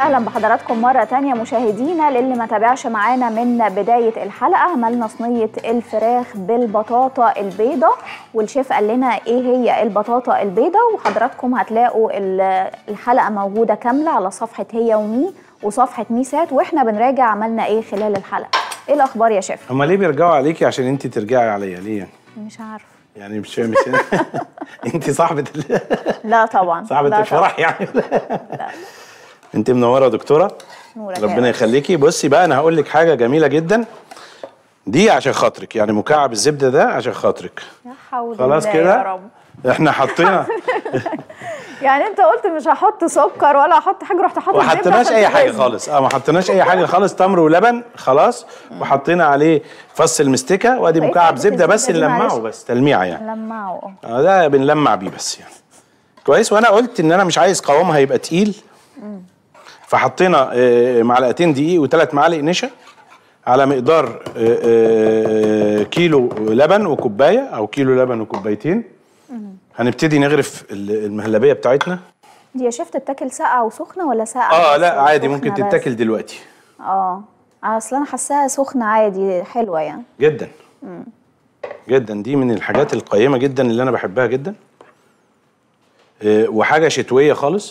اهلا بحضراتكم مره تانية مشاهدينا للي ما تابعش معانا من بدايه الحلقه عملنا صينيه الفراخ بالبطاطا البيضه والشيف قال لنا ايه هي البطاطا البيضه وحضراتكم هتلاقوا ال- الحلقه موجوده كامله على صفحه هي ومي وصفحه ميسات واحنا بنراجع عملنا ايه خلال الحلقه ايه الاخبار يا شيف هما ليه بيرجعوا عليكي عشان انت ترجعي عليا ليه يعني؟ مش عارفه يعني مش مش انت صاحبة ال- لا طبعا صاحبة لا الفرح يعني انت منورة يا دكتورة نورك يا ربنا رب. يخليكي بصي بقى انا هقول لك حاجة جميلة جدا دي عشان خاطرك يعني مكعب الزبدة ده عشان خاطرك يا حول خلاص الله يا كده رب احنا حطينا يعني انت قلت مش هحط سكر ولا هحط حاجه رحت حاطط ما زبدة حطيناش عشان اي حاجه تغزني. خالص اه ما حطيناش اي حاجه خالص تمر ولبن خلاص وحطينا عليه فص المستكه وادي بقيت مكعب حتة زبده بس الزبدة دي نلمعه معلش. بس تلميعه يعني لمعه اه اه ده بنلمع بيه بس يعني كويس وانا قلت ان انا مش عايز قوامها يبقى تقيل فحطينا آه، معلقتين دقيق وثلاث معالق نشا على مقدار آه، آه، كيلو لبن وكوبايه او كيلو لبن وكوبايتين هنبتدي نغرف ال- المهلبيه بتاعتنا دي يا شيف تتاكل ساقعه وسخنه ولا ساقعه اه بس لا عادي وسخنة ممكن بس؟ تتاكل دلوقتي اه اصل انا حاساها سخنه عادي حلوه يعني جدا جدا دي من الحاجات القيمة جدا اللي أنا بحبها جدا آه، وحاجة شتوية خالص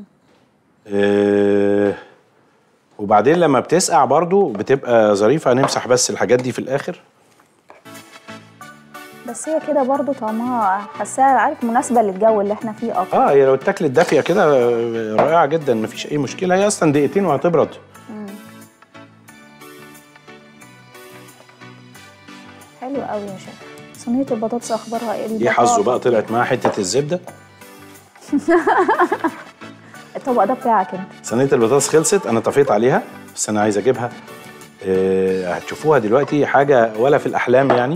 آه، وبعدين لما بتسقع برضو بتبقى ظريفة هنمسح بس الحاجات دي في الآخر بس هي كده برضو طعمها حاساها عارف مناسبه للجو اللي احنا فيه اكتر اه هي لو اتاكلت دافية كده آه، رائعة جدا مفيش أي مشكلة هي أصلا دقيقتين وهتبرد حلو قوي يا شيف صينيه البطاطس اخبارها ايه دي حظه بقى طلعت معاها حتة الزبدة الطبق ده بتاعك انت صينية البطاطس خلصت أنا طفيت عليها بس أنا عايز أجيبها آه، هتشوفوها دلوقتي حاجة ولا في الأحلام يعني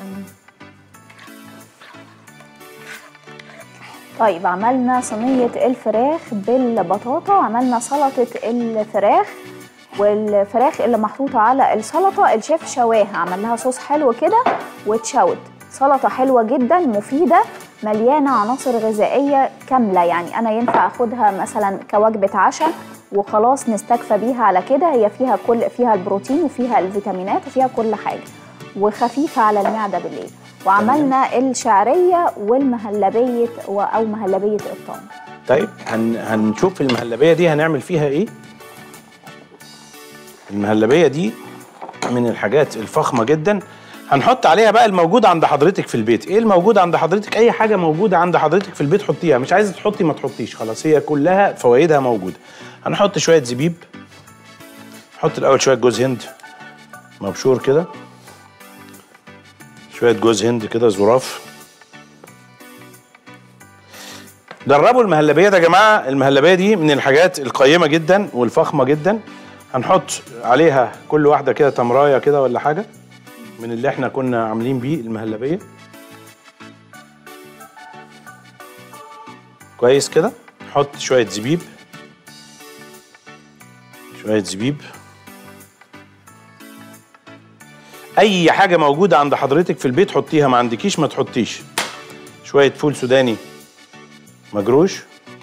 طيب عملنا صينية الفراخ بالبطاطا عملنا سلطة الفراخ والفراخ اللي محطوطة على السلطة الشيف شواها عمل لها صوص حلو كده واتشوت سلطة حلوة جدا مفيدة مليانة عناصر غذائية كاملة يعني أنا ينفع أخدها مثلا كوجبة عشاء وخلاص نستكفى بيها على كده هي فيها كل فيها البروتين وفيها الفيتامينات وفيها كل حاجة وخفيفة على المعدة بالليل وعملنا الشعرية والمهلبية و- أو مهلبية الطن طيب هن هنشوف المهلبيه دي هنعمل فيها ايه المهلبيه دي من الحاجات الفخمه جدا هنحط عليها بقى الموجود عند حضرتك في البيت ايه الموجود عند حضرتك اي حاجه موجوده عند حضرتك في البيت حطيها مش عايزه تحطي ما تحطيش خلاص هي كلها فوائدها موجوده هنحط شويه زبيب نحط الاول شويه جوز هند مبشور كده شويه جوز هند كده ظراف جربوا المهلبيه ده يا جماعه المهلبيه دي من الحاجات القيمه جدا والفخمه جدا هنحط عليها كل واحده كده تمرايه كده ولا حاجه من اللي احنا كنا عاملين بيه المهلبيه كويس كده نحط شويه زبيب شويه زبيب اي حاجه موجوده عند حضرتك في البيت حطيها ما عندكيش ما تحطيش شويه فول سوداني مجروش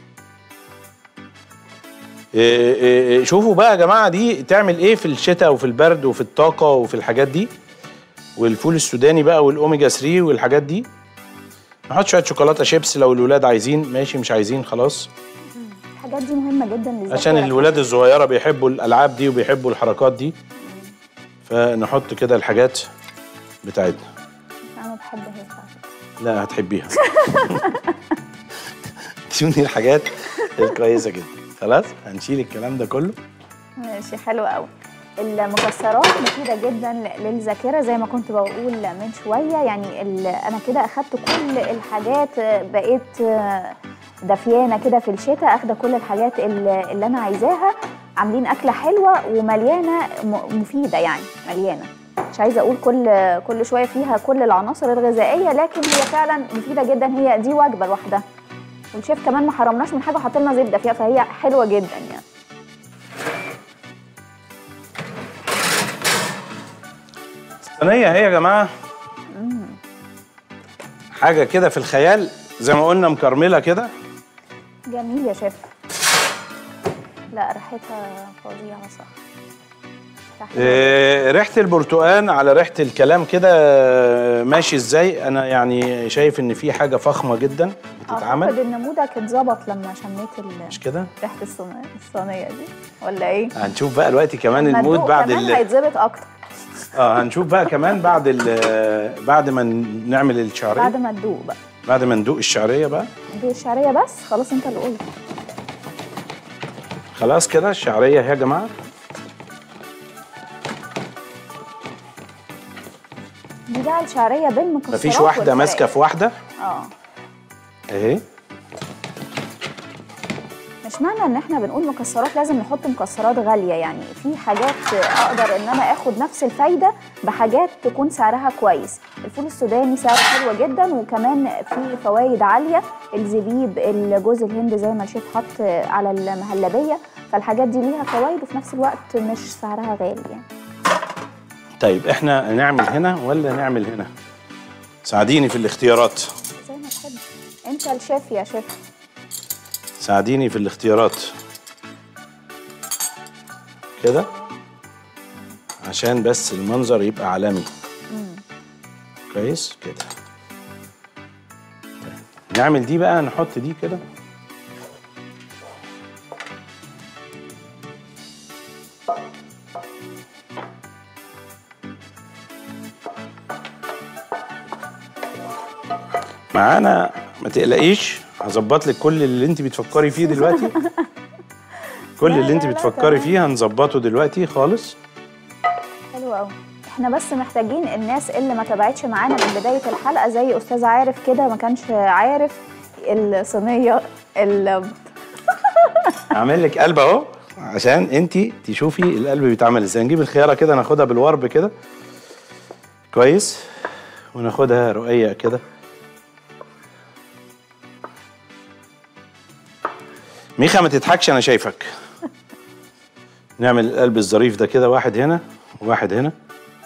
إيه إيه إيه، شوفوا بقى يا جماعه دي تعمل ايه في الشتاء وفي البرد وفي الطاقه وفي الحاجات دي والفول السوداني بقى والاوميجا 3 والحاجات دي نحط شويه شوكولاته شيبس لو الولاد عايزين ماشي مش عايزين خلاص الحاجات دي مهمة جدا للذاكرة عشان الولاد الصغيره بيحبوا الالعاب دي وبيحبوا الحركات دي فنحط كده الحاجات بتاعتنا أنا بحبها هي بتاعتك لا هتحبيها دي من الحاجات الكويسه جدا خلاص هنشيل الكلام ده كله ماشي حلو قوي المكسرات مفيدة جدا ل- للذاكرة زي ما كنت بقول من شوية يعني ال- أنا كده أخدت كل الحاجات آه، بقيت آه، دفيانة كده في الشتاء أخدة كل الحاجات اللي, اللي أنا عايزاها عاملين أكلة حلوة ومليانة م- مفيدة يعني مليانة مش عايزة أقول كل كل شوية فيها كل العناصر الغذائية لكن هي فعلا مفيدة جدا هي دي وجبة لوحدها والشيف كمان ما حرمناش من حاجة وحط لنا زبدة فيها فهي حلوة جدا يعني صينيه اهي يا جماعه حاجه كده في الخيال زي ما قلنا مكرمله كده جميل يا شيف لا ريحتها فظيعه صح تحية. آه، ريحه البرتقال على ريحه الكلام كده آه، ماشي ازاي انا يعني شايف ان في حاجه فخمه جدا اعتقد بتتعمل ان مودك اتظبط لما شميت ال- مش كده ريحه الصينيه الصينيه دي ولا ايه هنشوف بقى دلوقتي كمان لما المود تدوق بعد كمان ال... هيتظبط اكتر اه هنشوف بقى كمان بعد ال... بعد ما نعمل الشعريه بعد بعد, ما تدوق بقى بعد ما ندوق الشعريه بقى دي الشعريه بس خلاص انت اللي قلت خلاص كده الشعريه اهي يا جماعه دي بقى الشعريه بالمكسرات مفيش واحده والفراخ. ماسكه في واحده اه اهي مش معنى ان احنا بنقول مكسرات لازم نحط مكسرات غاليه يعني في حاجات اقدر ان انا اخد نفس الفايده بحاجات تكون سعرها كويس الفول السوداني سعره حلو جدا وكمان في فوائد عاليه الزبيب الجوز الهند زي ما الشيف حط على المهلبيه فالحاجات دي ليها فوائد وفي نفس الوقت مش سعرها غالي يعني طيب احنا نعمل هنا ولا نعمل هنا ساعديني في الاختيارات زي ما تحب انت الشيف يا شيف ساعديني في الاختيارات كده عشان بس المنظر يبقى عالمي كويس كده طيب. نعمل دي بقى نحط دي كده معانا ما تقلقيش هظبط لك كل اللي انت بتفكري فيه دلوقتي كل لا، اللي انت لا، لا، بتفكري تمام. فيه هنظبطه دلوقتي خالص حلو قوي احنا بس محتاجين الناس اللي ما تابعتش معانا من بدايه الحلقه زي استاذ عارف كده ما كانش عارف الصينيه ال- هعمل لك قلب اهو عشان انت تشوفي القلب بيتعمل ازاي نجيب الخياره كده ناخدها بالورب كده كويس وناخدها رقيق كده ميخا ما تضحكش انا شايفك نعمل القلب الظريف ده كده واحد هنا وواحد هنا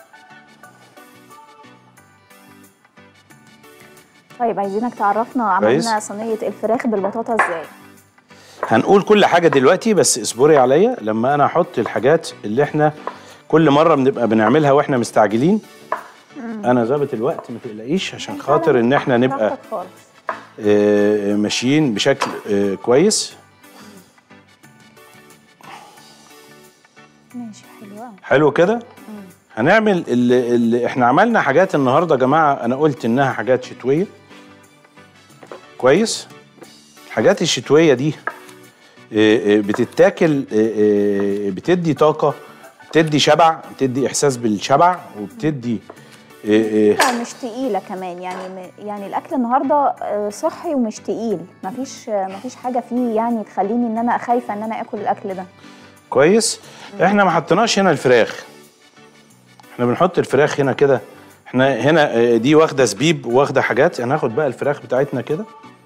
طيب عايزينك تعرفنا كويس. عملنا صينيه الفراخ بالبطاطا ازاي هنقول كل حاجة دلوقتي بس اصبري عليا لما أنا أحط الحاجات اللي إحنا كل مرة بنبقى بنعملها وإحنا مستعجلين أنا ظابط الوقت ما تقلقيش عشان خاطر إن إحنا نبقى براحتك خالص آه، ماشيين بشكل آه، كويس ماشي حلو قوي حلو كده هنعمل اللي, اللي إحنا عملنا حاجات النهاردة يا جماعة أنا قلت إنها حاجات شتوية كويس الحاجات الشتوية دي آه، آه، بتتاكل آه، آه، بتدي طاقة بتدي شبع بتدي إحساس بالشبع وبتدي آه، آه، لا، مش تقيله كمان يعني م- يعني الاكل النهارده آه، صحي ومش تقيل مفيش آه، مفيش حاجه فيه يعني تخليني ان انا خايفه ان انا اكل الاكل ده كويس احنا ما حطيناش هنا الفراخ احنا بنحط الفراخ هنا كده احنا هنا آه، دي واخده زبيب واخده حاجات هناخد بقى الفراخ بتاعتنا كده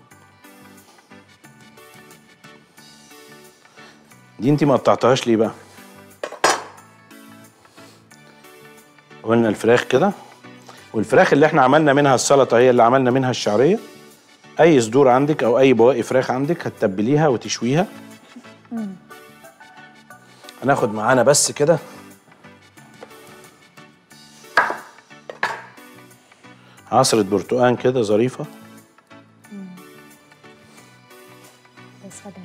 دي انت ما قطعتهاش ليه بقى قلنا الفراخ كده والفراخ اللي احنا عملنا منها السلطه هي اللي عملنا منها الشعريه اي صدور عندك او اي بواقي فراخ عندك هتتبليها وتشويها هناخد معانا بس كده عصرة برتقان كده ظريفة يا سلام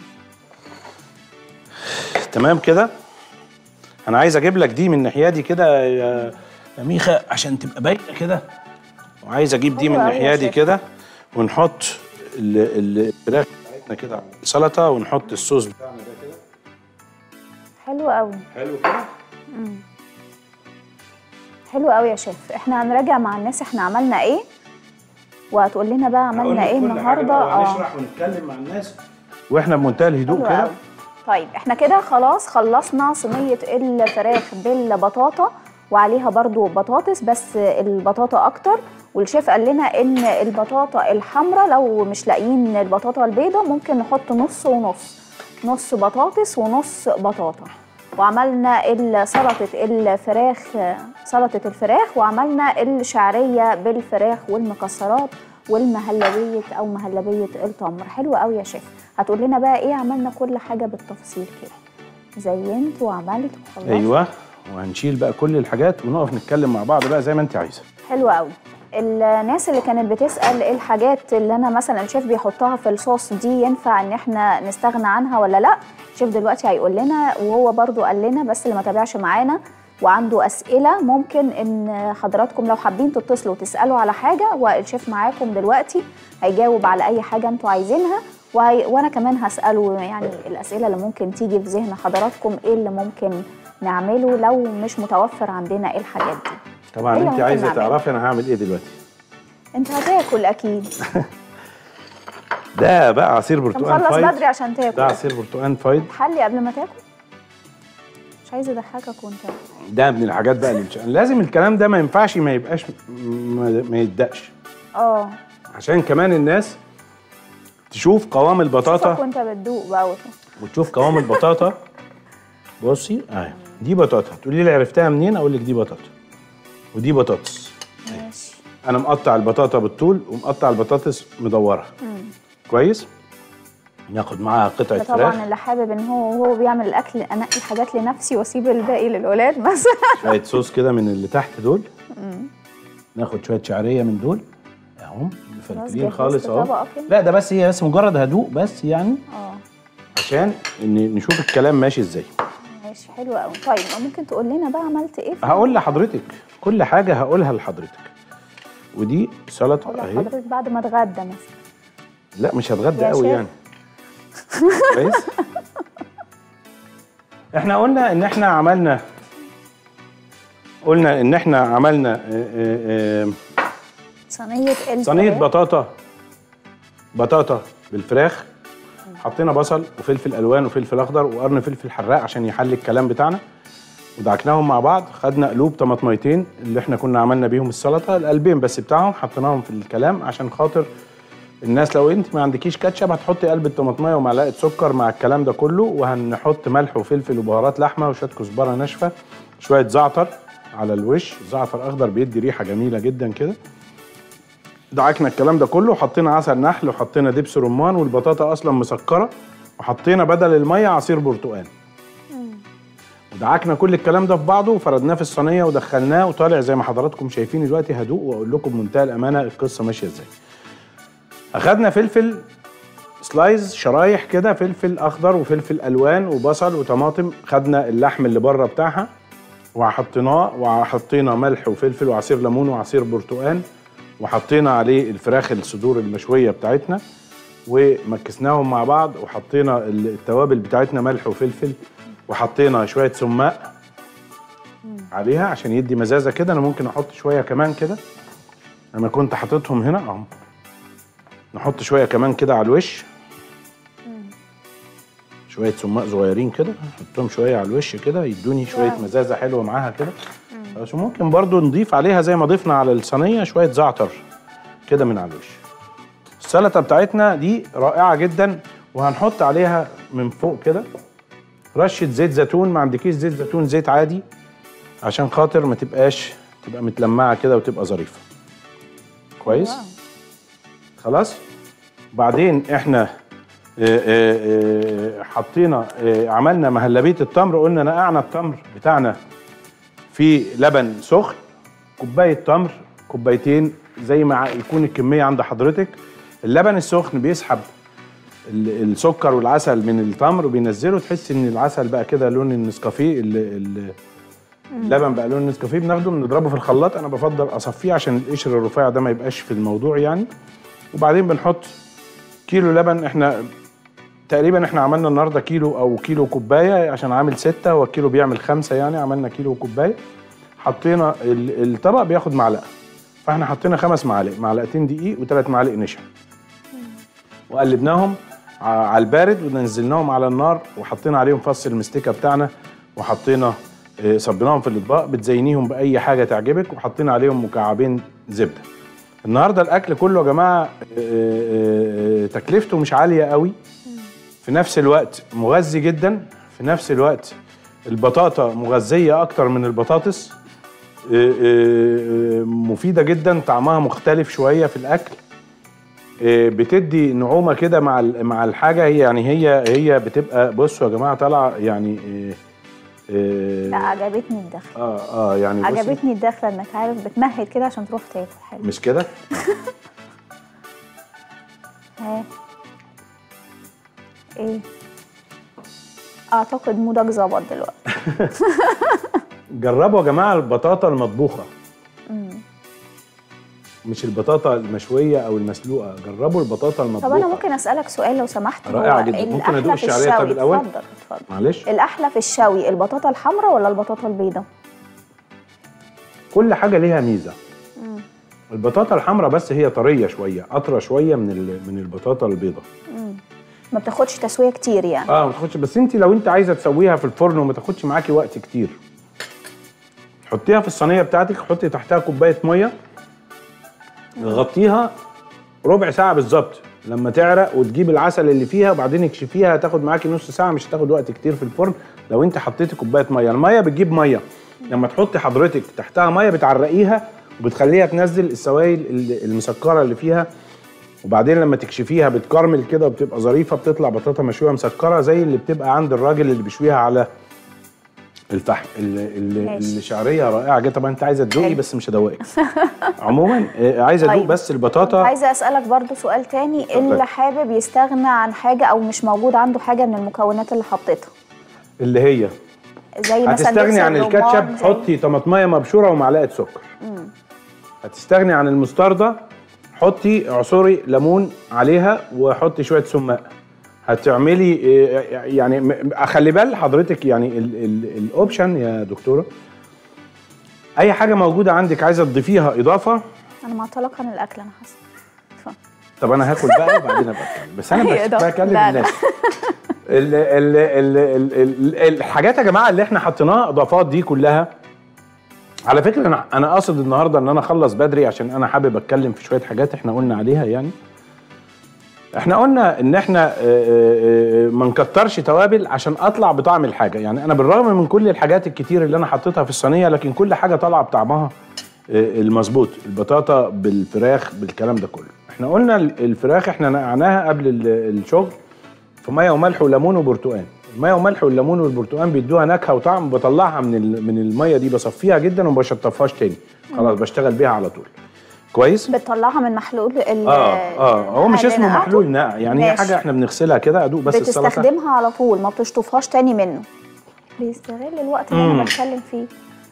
تمام كده أنا عايز أجيب لك دي من الناحية دي كده يا يا ميخا عشان تبقى باينة كده وعايز أجيب دي من حلوة أوي يا الناحية دي شيخ. كده ونحط ال- ال- الفراخ بتاعتنا كده على السلطة ونحط الصوص بتاعنا ده كده حلو قوي حلو كده حلو قوي يا شيف احنا هنراجع مع الناس احنا عملنا ايه وهتقول لنا بقى عملنا ايه النهارده اه هنشرح ونتكلم مع الناس واحنا بمنتهى الهدوء حلو كده قوي طيب احنا كده خلاص خلصنا صينيه الفراخ بالبطاطا وعليها برضو بطاطس بس البطاطا اكتر والشيف قال لنا ان البطاطا الحمراء لو مش لاقيين البطاطا البيضاء ممكن نحط نص ونص نص بطاطس ونص بطاطا وعملنا ال- سلطة الفراخ سلطة الفراخ وعملنا الشعرية بالفراخ والمكسرات والمهلبية أو مهلبية التمر حلو قوي يا شيف هتقول لنا بقى إيه عملنا كل حاجة بالتفصيل كده زينت وعملت وخلصت ايوه وهنشيل بقى كل الحاجات ونقف نتكلم مع بعض بقى زي ما انت عايزه حلو قوي الناس اللي كانت بتسأل ايه الحاجات اللي انا مثلا الشيف بيحطها في الصوص دي ينفع ان احنا نستغنى عنها ولا لا الشيف دلوقتي هيقول لنا وهو برضو قال لنا بس اللي ما تابعش معانا وعنده اسئله ممكن ان حضراتكم لو حابين تتصلوا وتسالوا على حاجه والشيف معاكم دلوقتي هيجاوب على اي حاجه انتوا عايزينها وهي وانا كمان هساله يعني الاسئله اللي ممكن تيجي في ذهن حضراتكم ايه اللي ممكن نعمله لو مش متوفر عندنا ايه الحاجات دي طبعا إيه اللي انت ممكن عايزه نعمله؟ تعرفي انا هعمل ايه دلوقتي انت هتاكل اكيد ده بقى عصير انت برتقال مخلص فايض بدري عشان ده تاكل عصير برتقال فايض حلي قبل ما تاكل مش عايزه اضحكك وانت ده من الحاجات بقى اللي مش... لازم الكلام ده ما ينفعش ما يبقاش ما, ما يدقش اه عشان كمان الناس تشوف قوام شوفك البطاطا وانت بتدوق بقى وت- وتشوف قوام البطاطا بصي اهي دي بطاطا تقولي لي عرفتها منين اقول لك دي بطاطا ودي بطاطس ماشي انا مقطع البطاطا بالطول ومقطع البطاطس مدوره كويس ناخد معاها قطعه ده فراخ طبعا اللي حابب ان هو وهو بيعمل الاكل انقي الحاجات لنفسي واسيب الباقي للولاد بس شويه صوص كده من اللي تحت دول ناخد شويه شعريه من دول اهم مفلفلين جهزت خالص اهو طبقة كده؟ لا ده بس هي بس مجرد هدوء بس يعني اه عشان ان نشوف الكلام ماشي ازاي ماشي حلو قوي طيب ممكن تقول لنا بقى عملت ايه في هقول لحضرتك كل حاجه هقولها لحضرتك ودي سلطه قول اهي لحضرتك بعد ما اتغدى مثلا لا مش هتغدى يا قوي شيف. يعني كويس احنا قلنا ان احنا عملنا قلنا ان احنا عملنا آه، آه، آه، صينيه الفراخ صينيه بطاطا بطاطا بالفراخ حطينا بصل وفلفل الوان وفلفل اخضر وقرن فلفل حراق عشان يحل الكلام بتاعنا ودعكناهم مع بعض خدنا قلوب طماطميتين اللي احنا كنا عملنا بيهم السلطه القلبين بس بتاعهم حطيناهم في الكلام عشان خاطر الناس لو انت ما عندكيش كاتشب هتحطي قلب الطماطميه ومعلقه سكر مع الكلام ده كله وهنحط ملح وفلفل وبهارات لحمه وشويه كزبره ناشفه شويه زعتر على الوش زعتر اخضر بيدي ريحه جميله جدا كده دعكنا الكلام ده كله وحطينا عسل نحل وحطينا دبس رمان والبطاطا اصلا مسكره وحطينا بدل الميه عصير برتقال ودعكنا كل الكلام ده في بعضه وفردناه في الصينيه ودخلناه وطالع زي ما حضراتكم شايفين دلوقتي هدوء واقول لكم بمنتهى الامانه القصه ماشيه ازاي اخدنا فلفل سلايز شرايح كده فلفل اخضر وفلفل الوان وبصل وطماطم خدنا اللحم اللي بره بتاعها وحطيناه وحطينا ملح وفلفل وعصير ليمون وعصير برتقال وحطينا عليه الفراخ الصدور المشويه بتاعتنا ومكسناهم مع بعض وحطينا التوابل بتاعتنا ملح وفلفل وحطينا شويه سماق عليها عشان يدي مزازه كده انا ممكن احط شويه كمان كده انا كنت حاططهم هنا اهو نحط شويه كمان كده على الوش شويه سماق صغيرين كده نحطهم شويه على الوش كده يدوني شويه واو. مزازه حلوه معاها كده بس ممكن برضو نضيف عليها زي ما ضفنا على الصينيه شويه زعتر كده من على الوش السلطه بتاعتنا دي رائعه جدا وهنحط عليها من فوق كده رشه زيت زيتون ما عندكيش زيت زيتون زيت عادي عشان خاطر ما تبقاش تبقى متلمعه كده وتبقى ظريفه كويس واو. خلاص بعدين احنا آه، آه، آه، حطينا آه، عملنا مهلبيه التمر قلنا نقعنا التمر بتاعنا في لبن سخن كوبايه تمر كوبايتين زي ما ع- يكون الكميه عند حضرتك اللبن السخن بيسحب ال- السكر والعسل من التمر وبينزله تحس ان العسل بقى كده لون النسكافيه ال- ال- اللبن بقى لون النسكافيه بناخده بنضربه في الخلاط انا بفضل اصفيه عشان القشر الرفيع ده ما يبقاش في الموضوع يعني وبعدين بنحط كيلو لبن احنا تقريبا احنا عملنا النهارده كيلو او كيلو كوبايه عشان عامل ستة والكيلو بيعمل خمسة يعني عملنا كيلو كوبايه حطينا ال- الطبق بياخد معلقه فاحنا حطينا خمس معالق معلقتين دقيق وثلاث معالق نشا وقلبناهم ع- على البارد ونزلناهم على النار وحطينا عليهم فص المستكه بتاعنا وحطينا آه، صبيناهم في الاطباق بتزينيهم باي حاجه تعجبك وحطينا عليهم مكعبين زبده النهارده الاكل كله يا جماعه آه، آه، آه، تكلفته مش عاليه قوي في نفس الوقت مغذي جدا في نفس الوقت البطاطا مغذيه اكتر من البطاطس آه، آه، آه، مفيده جدا طعمها مختلف شويه في الاكل آه، بتدي نعومه كده مع ال- مع الحاجه هي يعني هي هي بتبقى بصوا يا جماعه طالعه يعني آه، آه، لا عجبتني الدخله اه اه يعني بصي، عجبتني الدخله انك عارف بتمهد كده عشان تروح تاكل حلو مش كده ها ايه اعتقد مودك ظبط دلوقتي جربوا يا جماعه البطاطا المطبوخه مش البطاطا المشويه او المسلوقه جربوا البطاطا المطبوخه طب انا ممكن اسالك سؤال لو سمحت رائعة هو جدا. ممكن الأحلى أدوق في الشعرية طب الشوي- الأول؟ اتفضل اتفضل معلش الاحلى في الشوي البطاطا الحمراء ولا البطاطا البيضاء كل حاجه ليها ميزه البطاطا الحمراء بس هي طريه شويه اطرى شويه من ال- من البطاطا البيضاء ما بتاخدش تسويه كتير يعني اه ما تاخدش بس انت لو انت عايزه تسويها في الفرن وما تاخدش معاكي وقت كتير حطيها في الصينيه بتاعتك حطي تحتها كوبايه ميه غطيها ربع ساعه بالظبط لما تعرق وتجيب العسل اللي فيها وبعدين اكشفيها هتاخد معاكي نص ساعه مش هتاخد وقت كتير في الفرن لو انت حطيتي كوبايه ميه الميه بتجيب ميه لما تحطي حضرتك تحتها ميه بتعرقيها وبتخليها تنزل السوائل ال- المسكره اللي فيها وبعدين لما تكشفيها بتكرمل كده وبتبقى ظريفه بتطلع بطاطا مشويه مسكره زي اللي بتبقى عند الراجل اللي بيشويها على الفحم ال- ال- ماشي. الشعريه رائعه جدا طبعا انت عايزه تدوقي بس مش هدوقك عموما آه، عايزه ادوق طيب. بس البطاطا عايزه اسالك برضو سؤال تاني اللي حابب يستغنى عن حاجه او مش موجود عنده حاجه من المكونات اللي حطيتها اللي هي زي مثلا هتستغني دبس عن الرمان، الكاتشب زي- حطي طماطميه مبشوره ومعلقه سكر هتستغني عن المستردة حطي عصوري ليمون عليها وحطي شويه سماق هتعملي آه، يعني م- خلي بال حضرتك يعني ال- ال- الاوبشن يا دكتوره اي حاجه موجوده عندك عايزه تضيفيها اضافه انا معطلك عن الاكل انا حاسه اتفضل. طب انا هاكل بقى وبعدين ابقى اتكلم بس انا أي بس إضافة. بكلم لا، لا. الناس ال ال ال ال ال الحاجات يا جماعه اللي احنا حطيناها اضافات دي كلها على فكره انا انا قاصد النهارده ان انا اخلص بدري عشان انا حابب اتكلم في شويه حاجات احنا قلنا عليها يعني احنا قلنا ان احنا آه، آه، آه، ما نكترش توابل عشان اطلع بطعم الحاجه يعني انا بالرغم من كل الحاجات الكتير اللي انا حطيتها في الصينيه لكن كل حاجه طالعه بطعمها آه، المظبوط البطاطا بالفراخ بالكلام ده كله احنا قلنا ال- الفراخ احنا نقعناها قبل ال- الشغل في ميه وملح وليمون وبرتقان الميه وملح والليمون والبرتقان بيدوها نكهه وطعم بطلعها من ال- من الميه دي بصفيها جدا وما بشطفهاش تاني خلاص بشتغل بيها على طول كويس بتطلعها من محلول ال اه اه هو مش اللي اسمه نقعته. محلول نقع يعني هي ماشي. حاجه احنا بنغسلها كده ادوق بس السلطه بتستخدمها على طول ما بتشطفهاش تاني منه بيستغل الوقت اللي انا بتكلم فيه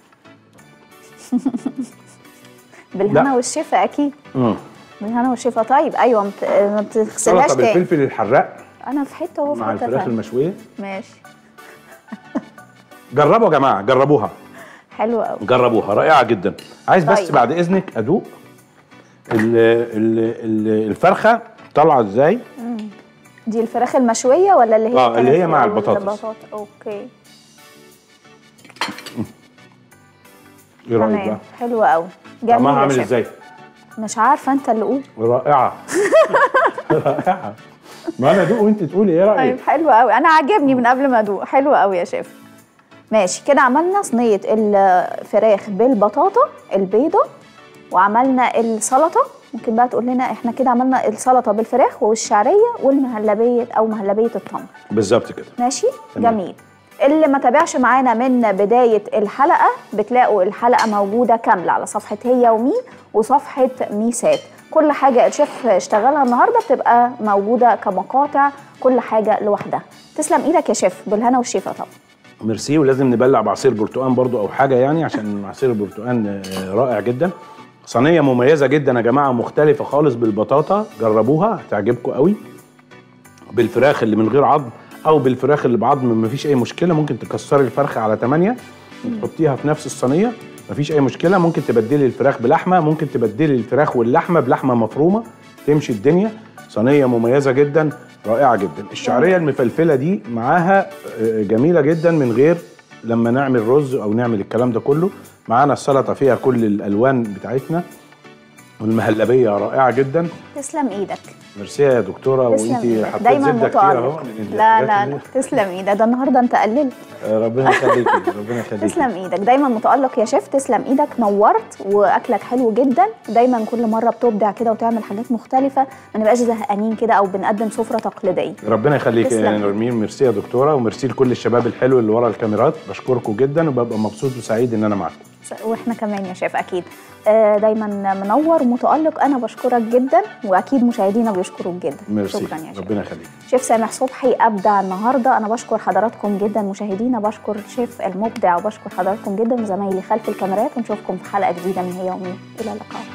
بالهنا لا. والشفا اكيد مم. بالهنا والشفا طيب ايوه ما بت- ما بتغسلهاش سلطه تاني بالفلفل الحراق انا في حته وهو في مع حته الفراخ تانية. المشويه ماشي جربوا يا جماعه جربوها حلو قوي جربوها رائعه جدا عايز بس طيب. بعد اذنك ادوق ال ال ال الفرخه طالعه ازاي دي الفراخ المشويه ولا اللي هي آه، اللي كانت هي مع في البطاطس. البطاطا اوكي ايه رايك تمام بقى حلو قوي جميل طعمها يا عامل شيف. ازاي مش عارفه انت اللي قول رائعه رائعه ما انا ادوق وانت تقولي ايه رايك طيب حلو قوي انا عاجبني من قبل ما ادوق حلو قوي يا شيف ماشي كده عملنا صينيه الفراخ بالبطاطا البيضه وعملنا السلطه ممكن بقى تقول لنا احنا كده عملنا السلطه بالفراخ والشعريه والمهلبيه او مهلبيه التمر بالظبط كده ماشي تمام. جميل اللي ما تابعش معانا من بداية الحلقة بتلاقوا الحلقة موجودة كاملة على صفحة هي ومي وصفحة ميسات كل حاجة الشيف اشتغلها النهاردة بتبقى موجودة كمقاطع كل حاجة لوحدها تسلم ايدك يا شيف بالهنا والشفا طبعا ميرسي ولازم نبلع بعصير برتقان برضو او حاجه يعني عشان عصير البرتقان آه، رائع جدا صينيه مميزه جدا يا جماعه مختلفه خالص بالبطاطا جربوها هتعجبكم قوي بالفراخ اللي من غير عظم او بالفراخ اللي بعظم مفيش اي مشكله ممكن تكسري الفرخه على 8 وتحطيها في نفس الصينيه مفيش اي مشكله ممكن تبدلي الفراخ بلحمه ممكن تبدلي الفراخ واللحمه بلحمه مفرومه تمشي الدنيا صينيه مميزه جدا رائعه جدا الشعريه المفلفله دي معاها آه، جميله جدا من غير لما نعمل رز او نعمل الكلام ده كله معانا السلطه فيها كل الالوان بتاعتنا والمهلبيه رائعه جدا تسلم ايدك ميرسي يا دكتوره تسلم وانت ايدك حطيت دايما زبده كتير اهو متالق من لا الحاجات لا اللي- لا تسلم ايدك ده النهارده انت قللت آه، ربنا يخليكي ربنا يخليكي تسلم ايدك دايما متالق يا شيف تسلم ايدك نورت واكلك حلو جدا دايما كل مره بتبدع كده وتعمل حاجات مختلفه ما نبقاش زهقانين كده او بنقدم سفره تقليديه ربنا يخليك تسلم. يا نرمين ميرسي يا دكتوره وميرسي لكل الشباب الحلو اللي ورا الكاميرات بشكركم جدا وببقى مبسوط وسعيد ان انا معاكم واحنا كمان يا شيف اكيد آه، دايما منور ومتالق انا بشكرك جدا واكيد مشاهدينا بيشكروك جدا ميرسي شكرا يا شيف ربنا يخليك شيف سامح صبحي ابدع النهارده انا بشكر حضراتكم جدا مشاهدينا بشكر شيف المبدع وبشكر حضراتكم جدا وزمايلي خلف الكاميرات ونشوفكم في حلقه جديده من هي يومي الى اللقاء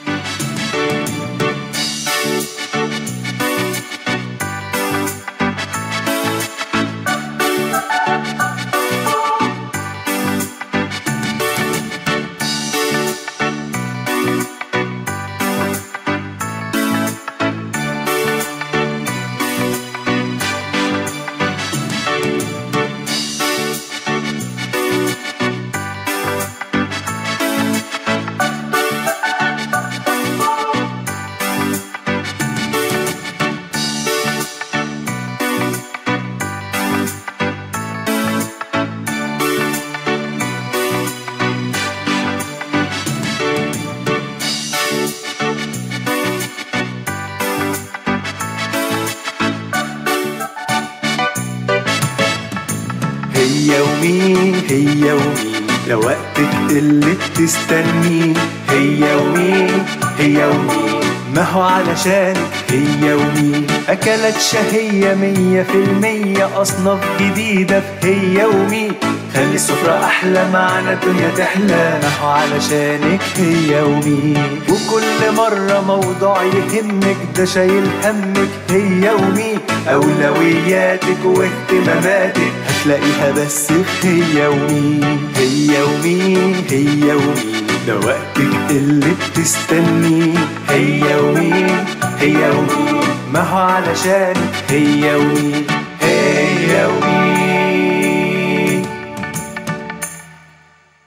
هي ومين هي ومين ده وقتك اللي بتستنيه هي ومين هي ومين ما هو علشانك هي ومين أكلت شهية مية في المية أصناف جديدة في هي ومين خلي السفرة أحلى معنا الدنيا تحلى ما هو علشانك هي ومين وكل مرة موضوع يهمك ده شايل همك هي ومين أولوياتك واهتماماتك هتلاقيها بس في هي ومين هي ومين هي ومين ده وقتك اللي بتستنيه هي ومين هي ومين ما هو علشان هي ومين